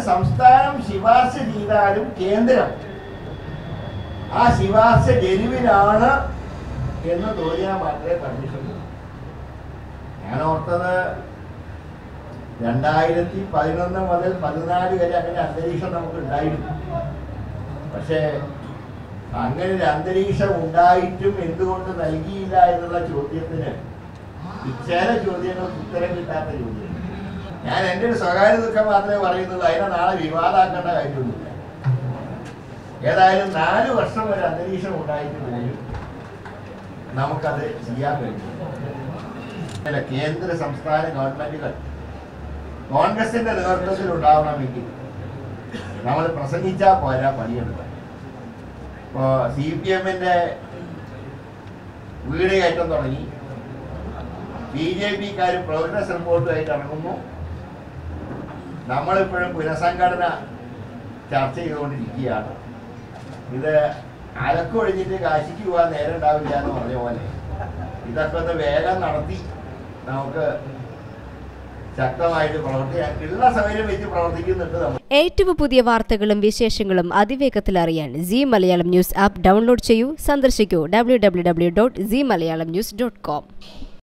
സംസ്ഥാനം ശിപാർശ ചെയ്താലും കേന്ദ്രം ആ ശിപാർശ ജനുവിനാണ് എന്ന് തോന്നിയാൽ മാത്രമേ പെർമിഷൻ കൊടുക്കൂ. ഞാൻ ഓർത്തത് രണ്ടായിരത്തി പതിനൊന്ന് മുതൽ പതിനാല് വരെ അങ്ങനെ അന്തരീക്ഷം നമുക്ക് ഉണ്ടായിരുന്നു പക്ഷേ അങ്ങനെ ഒരു അന്തരീക്ഷം ഉണ്ടായിട്ടും എന്തുകൊണ്ട് നൽകിയില്ല എന്നുള്ള ചോദ്യത്തിന് ചില ചോദ്യങ്ങൾക്ക് ഉത്തരം കിട്ടാത്ത ചോദ്യം ഞാൻ എൻ്റെ ഒരു സ്വകാര്യ ദുഃഖം മാത്രമേ പറയുന്നുള്ളൂ അതിനെ നാളെ വിവാദമാക്കേണ്ട കാര്യമൊന്നുമില്ല ഏതായാലും നാല് വർഷം ഒരു അന്തരീക്ഷം ഉണ്ടായിട്ട് പോലും നമുക്കത് ചെയ്യാൻ കഴിയും അല്ല, കേന്ദ്ര സംസ്ഥാന ഗവൺമെന്റുകൾ കോൺഗ്രസിന്റെ നേതൃത്വത്തിൽ ഉണ്ടാവണമെങ്കിൽ നമ്മൾ പ്രസംഗിച്ചാൽ പോരാ പണിയെടുക്കാൻ ഇപ്പോ സി പി എമ്മിന്റെ വീട് കയറ്റം തുടങ്ങി ബി ജെ പിക്കാർ പ്രോഗ്രസ് റിപ്പോർട്ടുമായിട്ട് ഇറങ്ങുന്നു നമ്മളിപ്പോഴും പുനഃസംഘടന ചർച്ച ചെയ്തുകൊണ്ടിരിക്കുകയാണ് ഇത് അലക്കൊഴിഞ്ഞിട്ട് കാശിക്ക് പോകാൻ നേരം ഉണ്ടാവില്ല എന്ന് പറഞ്ഞ പോലെ ഇതൊക്കെ ഒന്ന് വേഗം നടത്തി നമുക്ക് ശക്തമായിട്ട് പ്രവർത്തിക്കാൻ ഉള്ള സൗകര്യം വെച്ച് പ്രവർത്തിക്കുന്നുണ്ട് നമ്മൾ ഏറ്റവും പുതിയ വാർത്തകളും വിശേഷങ്ങളും അതിവേഗത്തിൽ അറിയാൻ C Malayalam news app download ചെയ്യൂ സന്ദർശിക്കൂ W W W dot C Malayalam news dot com